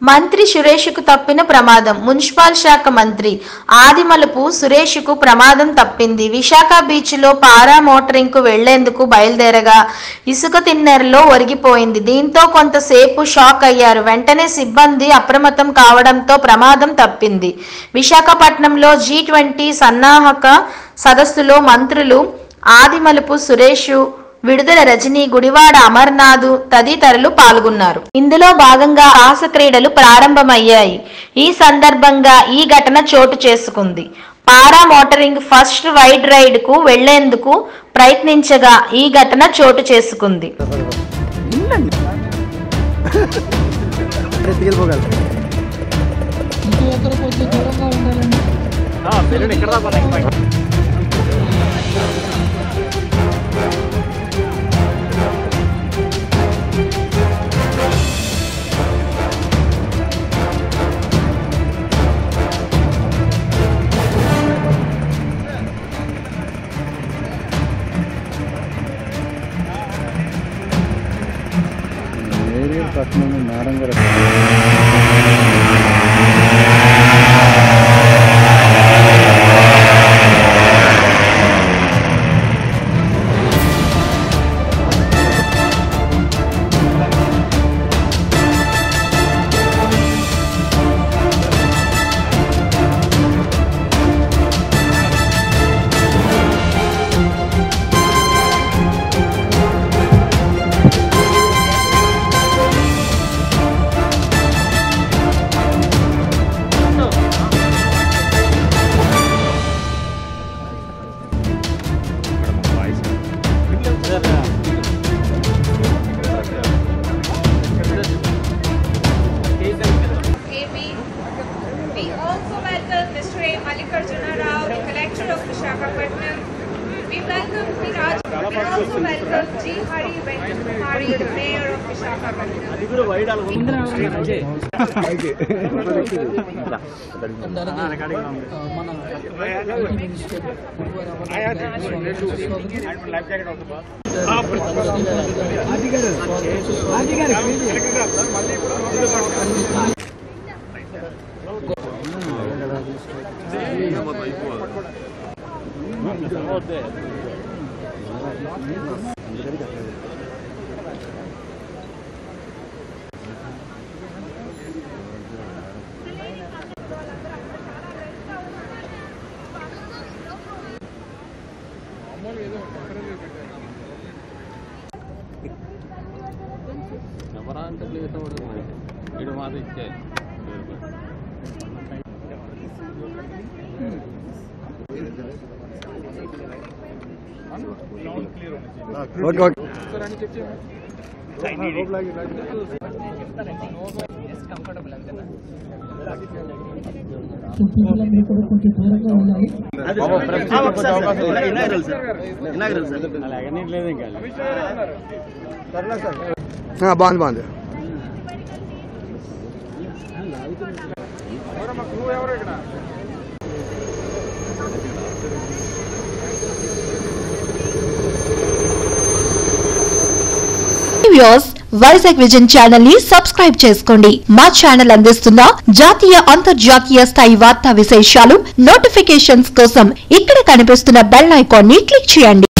మంత్రి సురేష్కు తప్పిన ప్రమాదం మున్సిపల్ శాఖ మంత్రి ఆదిమలుపు సురేష్కు ప్రమాదం తప్పింది విశాఖ బీచ్లో పారా మోటరింగ్కు వెళ్లేందుకు బయలుదేరగా ఇసుక తిన్నెరలో ఒరిగిపోయింది దీంతో కొంతసేపు షాక్ అయ్యారు వెంటనే సిబ్బంది అప్రమత్తం కావడంతో ప్రమాదం తప్పింది విశాఖపట్నంలో జీ ట్వంటీ సన్నాహక సదస్సులో మంత్రులు ఆదిమలుపు సురేష్ విడుదల రజనీ గుడివాడ అమర్నాథ్ తదితరులు పాల్గొన్నారు ఇందులో భాగంగా ఆస క్రీడలు ప్రారంభమయ్యాయి ఈ సందర్భంగా ఈ ఘటన చోటు చేసుకుంది paramotoring first wide ride కు వెళ్లేందుకు ప్రయత్నించగా ఈ ఘటన చోటు చేసుకుంది ఎత్తుకెళ్ళిపోగలరు ఇంకో ఒకరు కొంచెం దూరంగా ఉండాలండి బెలూన్ ఎక్కడ దాకా ఉన్నాయి పట్నం నారంగర KB. We also welcome Mr. A. Mallikarjuna Rao, the collector of Visakhapatnam. We welcome Viraj and also welcome G. Hari Venkatamari, the mayor of Visakhapatnam. అందరికీ ఆ, మన ఐటీ మినిస్టర్ గురువారం అమర్నాథ్ స్వాగతం. ఎవరా అంటే ప్లేస్ అవ్వడం వీడు మాది ఇచ్చే ఓకే ఓకే సో పిల్లలందరూ కూడా కొంచెం దూరంగా ఉండాలి అలాగనే లేదు ఇంకా ఆ, బాగుంది బాగుంది వ్యూస్ వైజాగ్ విజన్ ఛానల్ ని సబ్స్క్రైబ్ చేసుకోండి మా ఛానల్ అందిస్తున్న జాతీయ అంతర్జాతీయ స్థాయి వార్తా విశేషాలు నోటిఫికేషన్స్ కోసం ఇక్కడ కనిపిస్తున్న బెల్ ఐకాన్ ని క్లిక్ చేయండి